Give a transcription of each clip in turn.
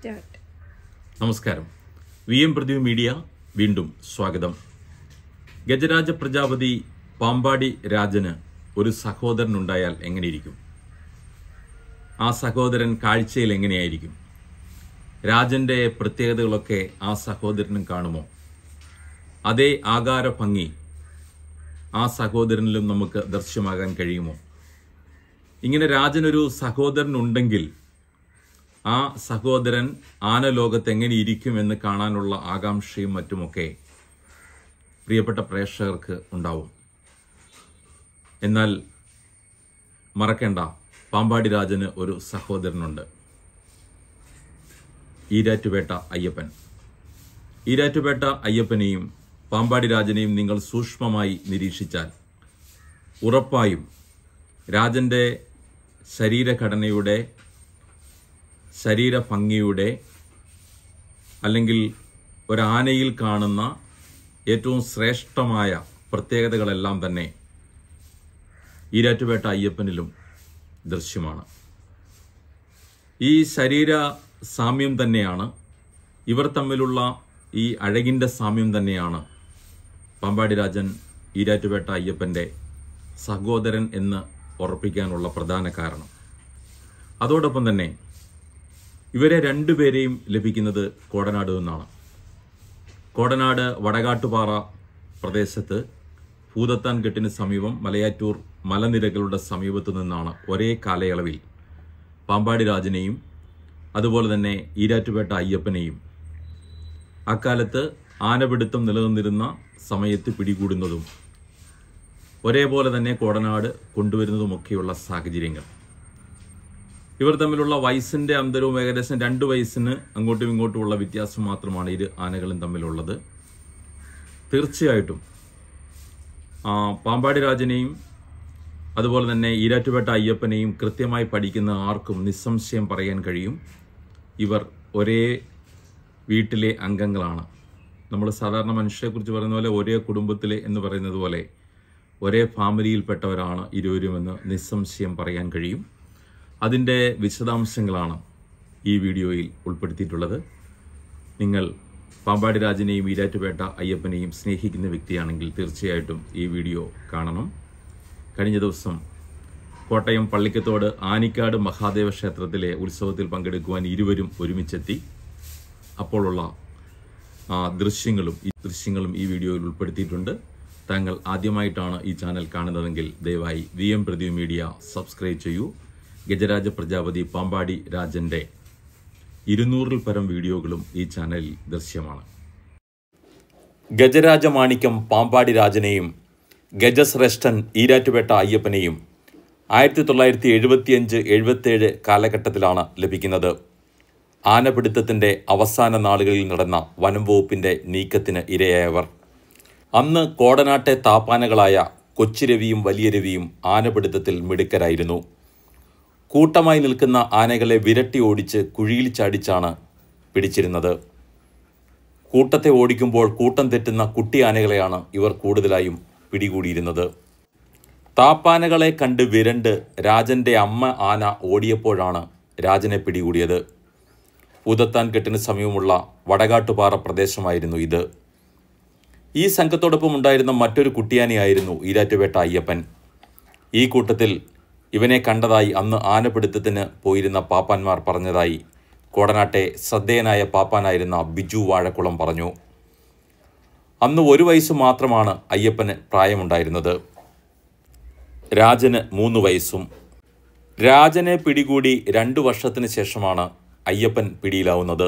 Start നമസ്കാരം V M പ്രതിവ് media വീണ്ടും സ്വാഗതം ഗജരാജ പ്രജാപതി പാമ്പാടി രാജന് ഒരു സഹോദരനുണ്ടായാൽ എങ്ങനെയിരിക്കും ആ സഹോദരൻ കാഴ്ചയിൽ എങ്ങനെയായിരിക്കും രാജന്റെ പ്രത്യേകതകളൊക്കെ ആ സഹോദരനും കാണുമോ അതേ ആകാര ഭംഗി ആ സഹോദരനിലും നമുക്ക് ദൃശ്യമാകാൻ കഴിയുമോ ഇങ്ങനെ രാജനൊരു സഹോദരൻ ഉണ്ടെങ്കിൽ ആ സഹോദരൻ ആനലോകത്ത് എങ്ങനെ ഇരിക്കുമെന്ന് കാണാനുള്ള ആകാംക്ഷയും മറ്റുമൊക്കെ പ്രിയപ്പെട്ട പ്രേക്ഷകർക്ക് ഉണ്ടാവും എന്നാൽ മറക്കേണ്ട പാമ്പാടി രാജന് ഒരു സഹോദരനുണ്ട് ഈരാറ്റുപേട്ട അയ്യപ്പൻ ഈരാറ്റുപേട്ട അയ്യപ്പനെയും പാമ്പാടി രാജനെയും നിങ്ങൾ സൂക്ഷ്മമായി നിരീക്ഷിച്ചാൽ ഉറപ്പായും രാജന്റെ ശരീരഘടനയുടെ ശരീരഭംഗിയുടെ അല്ലെങ്കിൽ ഒരാനയിൽ കാണുന്ന ഏറ്റവും ശ്രേഷ്ഠമായ പ്രത്യേകതകളെല്ലാം തന്നെ ഈരാറ്റുപേട്ട അയ്യപ്പനിലും ദൃശ്യമാണ് ഈ ശരീര സാമ്യം തന്നെയാണ് ഇവർ തമ്മിലുള്ള ഈ അഴകിൻ്റെ സാമ്യം തന്നെയാണ് പമ്പാടി രാജൻ ഈരാറ്റുപേട്ട അയ്യപ്പൻ്റെ സഹോദരൻ എന്ന് ഉറപ്പിക്കാനുള്ള പ്രധാന കാരണം അതോടൊപ്പം തന്നെ ഇവരെ രണ്ടുപേരെയും ലഭിക്കുന്നത് കോടനാട് നിന്നാണ് കോടനാട് വടകാട്ടുപാറ പ്രദേശത്ത് ഭൂതത്താൻ കെട്ടിന് സമീപം മലയാറ്റൂർ മലനിരകളുടെ സമീപത്തു നിന്നാണ് ഒരേ കാലയളവിൽ പാമ്പാടി രാജനെയും അതുപോലെ തന്നെ ഈരാറ്റുപേട്ട അയ്യപ്പനെയും അക്കാലത്ത് ആനപിടുത്തം നിലനിന്നിരുന്ന സമയത്ത് പിടികൂടുന്നതും ഒരേപോലെ തന്നെ കോടനാട് കൊണ്ടുവരുന്നതുമൊക്കെയുള്ള സാഹചര്യങ്ങൾ ഇവർ തമ്മിലുള്ള വയസ്സിന്റെ അന്തരവും ഏകദേശം രണ്ട് വയസ്സിന് അങ്ങോട്ടും ഇങ്ങോട്ടുമുള്ള വ്യത്യാസം മാത്രമാണ് ഇരു ആനകളും തമ്മിലുള്ളത് തീർച്ചയായിട്ടും ആ, പാമ്പാടി രാജനെയും അതുപോലെ തന്നെ ഈരാറ്റുപേട്ട അയ്യപ്പനെയും കൃത്യമായി പഠിക്കുന്ന ആർക്കും നിസ്സംശയം പറയാൻ കഴിയും ഇവർ ഒരേ വീട്ടിലെ അംഗങ്ങളാണ് നമ്മൾ സാധാരണ മനുഷ്യരെക്കുറിച്ച് പറയുന്ന പോലെ ഒരേ കുടുംബത്തിലെ എന്ന് പറയുന്നത് പോലെ ഒരേ ഫാമിലിയിൽപ്പെട്ടവരാണ് ഇരുവരുമെന്ന് നിസ്സംശയം പറയാൻ കഴിയും അതിൻ്റെ വിശദാംശങ്ങളാണ് ഈ വീഡിയോയിൽ ഉൾപ്പെടുത്തിയിട്ടുള്ളത് നിങ്ങൾ പാമ്പാടി രാജനെയും ഈരാറ്റുപേട്ട അയ്യപ്പനെയും സ്നേഹിക്കുന്ന വ്യക്തിയാണെങ്കിൽ തീർച്ചയായിട്ടും ഈ വീഡിയോ കാണണം കഴിഞ്ഞ ദിവസം കോട്ടയം പള്ളിക്കത്തോട് ആനിക്കാട് മഹാദേവ ക്ഷേത്രത്തിലെ ഉത്സവത്തിൽ പങ്കെടുക്കുവാൻ ഇരുവരും ഒരുമിച്ചെത്തി അപ്പോഴുള്ള ആ, ദൃശ്യങ്ങളും ഈ ദൃശ്യങ്ങളും ഈ വീഡിയോയിൽ ഉൾപ്പെടുത്തിയിട്ടുണ്ട് താങ്കൾ ആദ്യമായിട്ടാണ് ഈ ചാനൽ കാണുന്നതെങ്കിൽ ദയവായി V M Pradeep media subscribe ചെയ്യൂ ഗജരാജ പ്രജാപതി പാമ്പാടി രാജന്റെ ഇരുന്നൂറിൽ പരം വീഡിയോകളും ഈ ചാനലിൽ ദൃശ്യമാണ് ഗജരാജമാണിക്യം പാമ്പാടി രാജനെയും ഗജശ്രേഷ്ഠൻ ഈരാറ്റുപേട്ട അയ്യപ്പനെയും ആയിരത്തി തൊള്ളായിരത്തി എഴുപത്തിയഞ്ച് എഴുപത്തേഴ് കാലഘട്ടത്തിലാണ് ലഭിക്കുന്നത് ആനപിടുത്തത്തിന്റെ അവസാന നാളുകളിൽ നടന്ന വനം വകുപ്പിന്റെ നീക്കത്തിന് ഇരയായവർ അന്ന് കോടനാട്ടെ താപ്പാനകളായ കൊച്ചിരവിയും വലിയ രവിയും ആനപിടുത്തത്തിൽ മിടുക്കരായിരുന്നു കൂട്ടമായി നിൽക്കുന്ന ആനകളെ വിരട്ടി ഓടിച്ച് കുഴിയിൽ ചാടിച്ചാണ് പിടിച്ചിരുന്നത് കൂട്ടത്തെ ഓടിക്കുമ്പോൾ കൂട്ടം തെറ്റുന്ന കുട്ടി ആനകളെയാണ് ഇവർ കൂടുതലായും പിടികൂടിയിരുന്നത് താപ്പാനകളെ കണ്ട് വിരണ്ട് രാജന്റെ അമ്മ ആന ഓടിയപ്പോഴാണ് രാജനെ പിടികൂടിയത് ഉദത്താൻ കെട്ടിന് സമീപമുള്ള വടകാട്ടുപാറ പ്രദേശമായിരുന്നു ഇത് ഈ സംഘത്തോടൊപ്പം ഉണ്ടായിരുന്ന മറ്റൊരു കുട്ടിയാനയായിരുന്നു ഈരാറ്റുപേട്ട അയ്യപ്പൻ ഈ കൂട്ടത്തിൽ ഇവനെ കണ്ടതായി അന്ന് ആനപിടുത്തത്തിന് പോയിരുന്ന പാപ്പാന്മാർ പറഞ്ഞതായി കോടനാട്ടെ ശ്രദ്ധേയനായ പാപ്പാനായിരുന്ന ബിജു വാഴക്കുളം പറഞ്ഞു അന്ന് ഒരു വയസ്സ് മാത്രമാണ് അയ്യപ്പന് പ്രായമുണ്ടായിരുന്നത് രാജന് മൂന്ന് വയസ്സും രാജനെ പിടികൂടി രണ്ടു വർഷത്തിന് ശേഷമാണ് അയ്യപ്പൻ പിടിയിലാവുന്നത്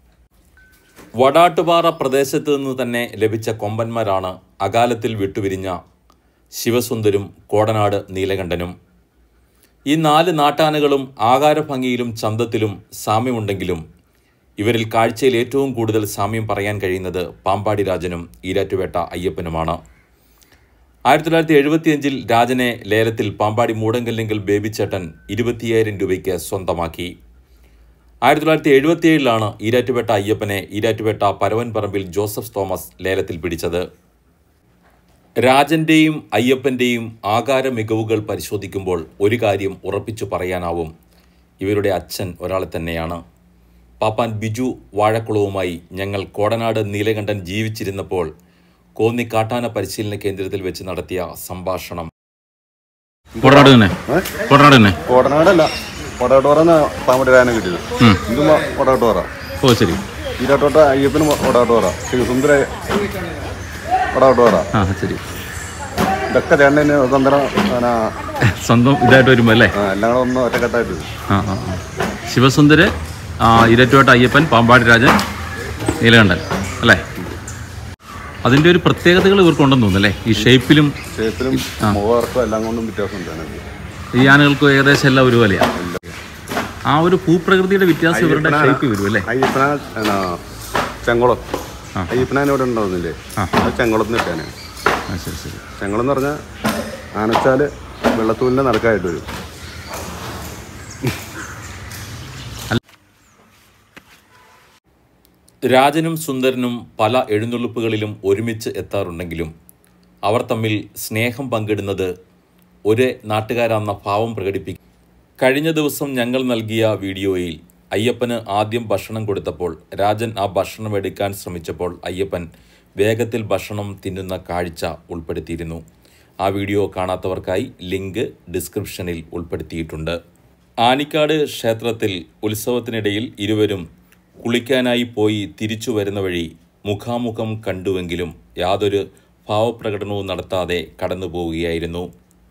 വടാട്ടുപാറ പ്രദേശത്ത് നിന്ന് തന്നെ ലഭിച്ച കൊമ്പന്മാരാണ് അകാലത്തിൽ വിട്ടുപിരിഞ്ഞ ശിവസുന്ദരും കോടനാട് നീലകണ്ഠനും ഈ നാല് നാട്ടാനകളും ആകാരഭംഗിയിലും ചന്തത്തിലും സാമ്യമുണ്ടെങ്കിലും ഇവരിൽ കാഴ്ചയിൽ ഏറ്റവും കൂടുതൽ സാമ്യം പറയാൻ കഴിയുന്നത് പാമ്പാടി രാജനും ഈരാറ്റുപേട്ട അയ്യപ്പനുമാണ് ആയിരത്തി തൊള്ളായിരത്തി എഴുപത്തിയഞ്ചിൽ രാജനെ ലേലത്തിൽ പാമ്പാടി മൂടങ്കല്ലെങ്കിൽ ബേബിച്ചേട്ടൻ ഇരുപത്തിയായിരം രൂപയ്ക്ക് സ്വന്തമാക്കി ആയിരത്തി തൊള്ളായിരത്തി എഴുപത്തിയേഴിലാണ് ഈരാറ്റുപേട്ട അയ്യപ്പനെ ഈരാറ്റുപേട്ട പരവൻപറമ്പിൽ ജോസഫ് തോമസ് ലേലത്തിൽ പിടിച്ചത് രാജന്റെയും അയ്യപ്പന്റെയും ആകാര മികവുകൾ പരിശോധിക്കുമ്പോൾ ഒരു കാര്യം ഉറപ്പിച്ചു പറയാനാവും ഇവരുടെ അച്ഛൻ ഒരാളെ തന്നെയാണ് പാപ്പാൻ ബിജു വാഴക്കുളവുമായി ഞങ്ങൾ കോടനാട് നീലകണ്ഠൻ ജീവിച്ചിരുന്നപ്പോൾ കോന്നി കാട്ടാന പരിശീലന കേന്ദ്രത്തിൽ വെച്ച് നടത്തിയ സംഭാഷണം കോടനാട് തന്നെ കോടനാട് തന്നെ കോടനാടല്ല കൊടാട്ടോറന്ന് പാമ്പരാനം കിട്ടിയത് ഇതും കൊടാട്ടോറ ഓ ശരി ഈരാട്ടോട്ട അയ്യപ്പനും കൊടാട്ടോറ ശിവസുന്ദര കൊടാട്ടോറ ആ ശരി ഇതൊക്കെ ചേട്ടന് സ്വന്തം പിന്നെ, സ്വന്തം ഇതായിട്ട് വരുമ്പോൾ അല്ലേ ആ, എല്ലാം കൂടെ ഒന്ന് ഒറ്റക്കെട്ടായിട്ട് ആ ആ ആ ശിവസുന്ദര് ആ, ഇരറ്റുവട്ട അയ്യപ്പൻ പാമ്പാടി രാജൻ നീലകണ്ഠൻ അല്ലേ അതിൻ്റെ ഒരു പ്രത്യേകതകൾ ഇവർക്കുണ്ടെന്ന് തോന്നുന്നു അല്ലേ ഈ ഷേപ്പിലും ഷേപ്പിലും മുഖവർക്കും എല്ലാം കൊണ്ടും വ്യത്യാസമുണ്ട് അതിനകത്ത്. ഈ ആനകൾക്കും ഏകദേശം എല്ലാം ഒരുപോലെയാണ് ആ ഒരു ഭൂപ്രകൃതിയുടെ വ്യത്യാസം ഇവരുടെ ഷേപ്പ് വരും അല്ലേ അയ്യപ്പന എന്നാ, ചെങ്കുളം അയ്യപ്പനാൻ ഇവിടെ ഉണ്ടാവുന്നില്ലേ അത് ചെങ്കുളത്ത് നിൽക്കാനാ ആ ശരി ശരി ചെങ്കുളം എന്ന് പറഞ്ഞാൽ ആനച്ചാല് വെള്ളത്തൂലിൻ്റെ നടക്കായിട്ട് വരും രാജനും സുന്ദരനും പല എഴുന്നള്ളിപ്പുകളിലും ഒരുമിച്ച് എത്താറുണ്ടെങ്കിലും അവർ തമ്മിൽ സ്നേഹം പങ്കിടുന്നത് ഒരേ നാട്ടുകാരാന്ന ഭാവം പ്രകടിപ്പിക്കും കഴിഞ്ഞ ദിവസം ഞങ്ങൾ നൽകിയ വീഡിയോയിൽ അയ്യപ്പന് ആദ്യം ഭക്ഷണം കൊടുത്തപ്പോൾ രാജൻ ആ ഭക്ഷണം എടുക്കാൻ ശ്രമിച്ചപ്പോൾ അയ്യപ്പൻ വേഗത്തിൽ ഭക്ഷണം തിന്നുന്ന കാഴ്ച ഉൾപ്പെടുത്തിയിരുന്നു ആ വീഡിയോ കാണാത്തവർക്കായി ലിങ്ക് ഡിസ്ക്രിപ്ഷനിൽ ഉൾപ്പെടുത്തിയിട്ടുണ്ട് ആനിക്കാട് ക്ഷേത്രത്തിൽ ഉത്സവത്തിനിടയിൽ ഇരുവരും കുളിക്കാനായി പോയി തിരിച്ചു വരുന്ന വഴി മുഖാമുഖം കണ്ടുവെങ്കിലും യാതൊരു ഭാവപ്രകടനവും നടത്താതെ കടന്നു പോവുകയായിരുന്നു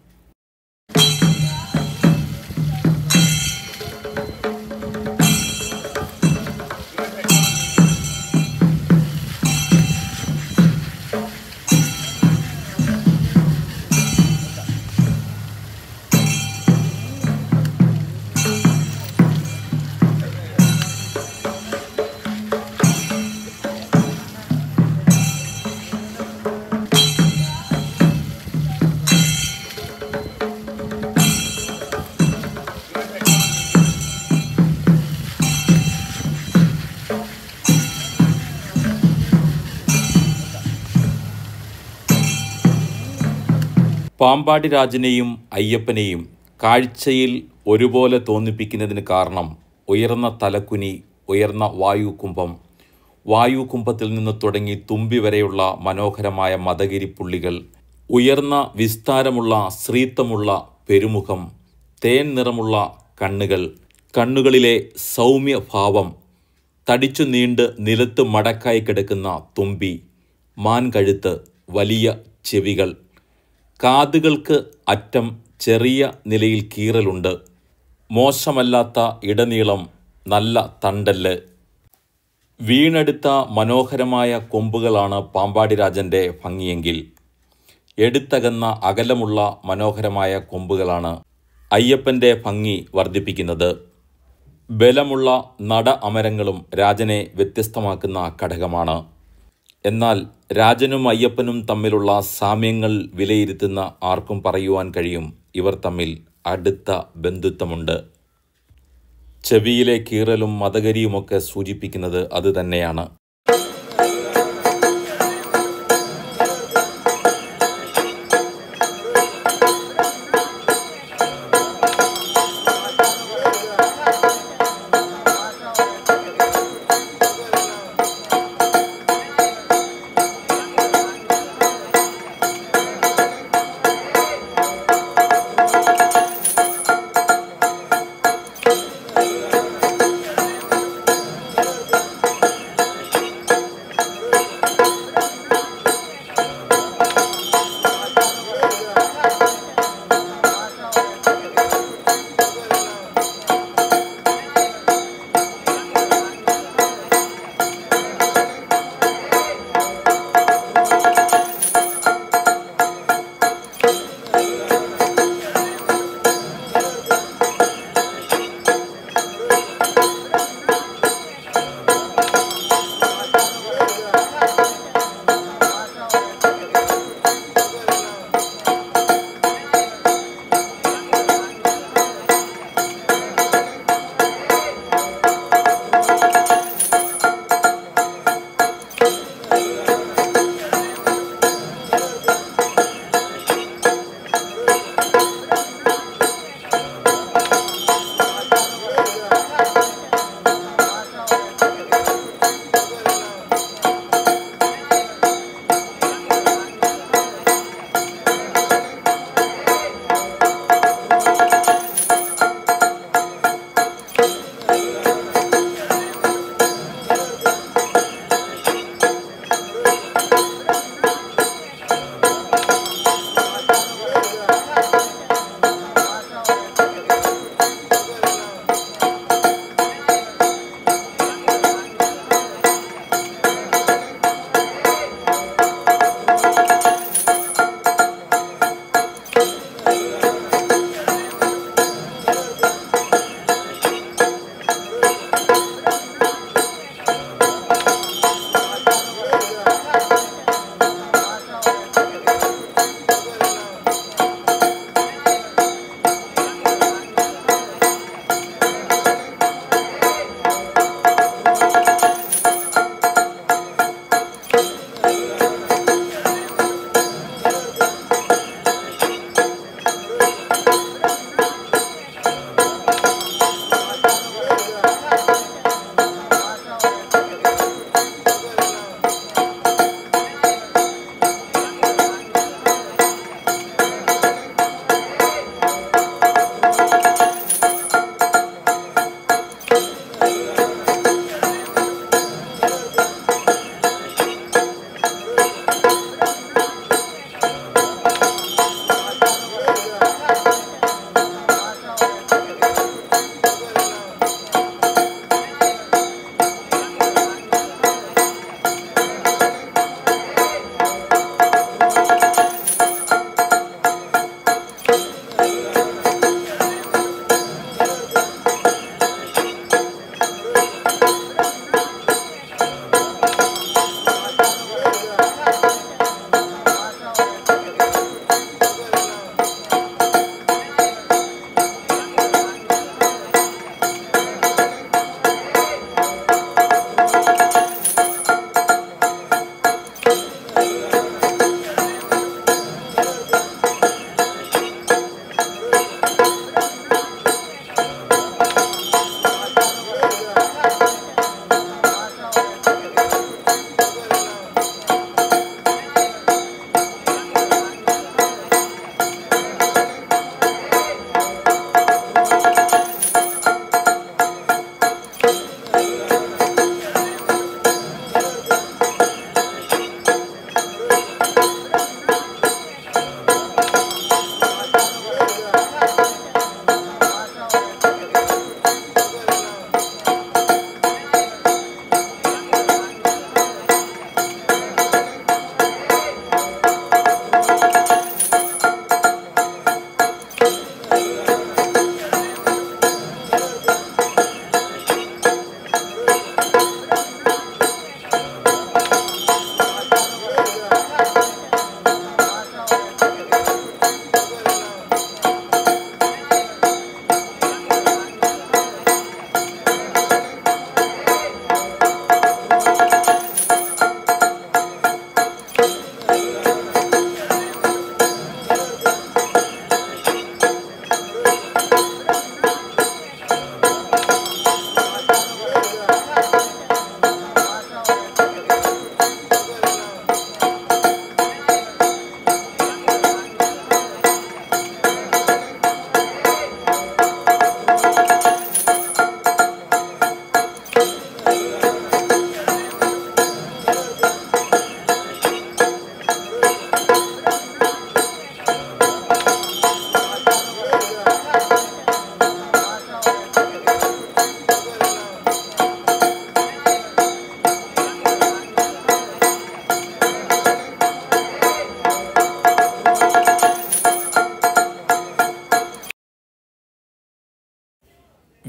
പാമ്പാടി രാജനെയും അയ്യപ്പനെയും കാഴ്ചയിൽ ഒരുപോലെ തോന്നിപ്പിക്കുന്നതിന് കാരണം ഉയർന്ന തലക്കുനി ഉയർന്ന വായുകുംഭം വായുകുംഭത്തിൽ നിന്ന് തുടങ്ങി തുമ്പി വരെയുള്ള മനോഹരമായ മതകിരി പുള്ളികൾ ഉയർന്ന വിസ്താരമുള്ള ശ്രീത്വമുള്ള പെരുമുഖം തേൻ നിറമുള്ള കണ്ണുകൾ കണ്ണുകളിലെ സൗമ്യ ഭാവം തടിച്ചു നീണ്ട് നിലത്ത് മടക്കായി കിടക്കുന്ന തുമ്പി മാൻകഴുത്ത് വലിയ ചെവികൾ കാതുകൾക്ക് അറ്റം ചെറിയ നിലയിൽ കീറലുണ്ട് മോശമല്ലാത്ത ഇടനീളം നല്ല തണ്ടല് വീണെടുത്ത മനോഹരമായ കൊമ്പുകളാണ് പാമ്പാടി രാജൻ്റെ ഭംഗിയെങ്കിൽ എടുത്തകന്ന അകലമുള്ള മനോഹരമായ കൊമ്പുകളാണ് അയ്യപ്പൻ്റെ ഭംഗി വർദ്ധിപ്പിക്കുന്നത് ബലമുള്ള നട അമരങ്ങളും രാജനെ വ്യത്യസ്തമാക്കുന്ന ഘടകമാണ് എന്നാൽ രാജനും അയ്യപ്പനും തമ്മിലുള്ള സാമ്യങ്ങൾ വിലയിരുത്തുന്ന ആർക്കും പറയുവാൻ കഴിയും ഇവർ തമ്മിൽ അടുത്ത ബന്ധുത്വമുണ്ട് ചെവിയിലെ കീറലും മതകരിയുമൊക്കെ സൂചിപ്പിക്കുന്നത് അതുതന്നെയാണ്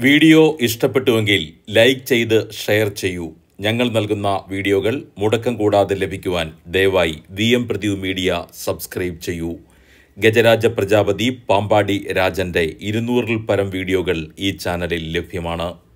വീഡിയോ ഇഷ്ടപ്പെട്ടുവെങ്കിൽ ലൈക്ക് ചെയ്ത് ഷെയർ ചെയ്യൂ ഞങ്ങൾ നൽകുന്ന വീഡിയോകൾ മുടക്കം കൂടാതെ ലഭിക്കുവാൻ ദയവായി V M Pradeep media subscribe ചെയ്യൂ ഗജരാജ പ്രജാപതി പാമ്പാടി രാജന്റെ ഇരുന്നൂറിൽ പരം വീഡിയോകൾ ഈ ചാനലിൽ ലഭ്യമാണ്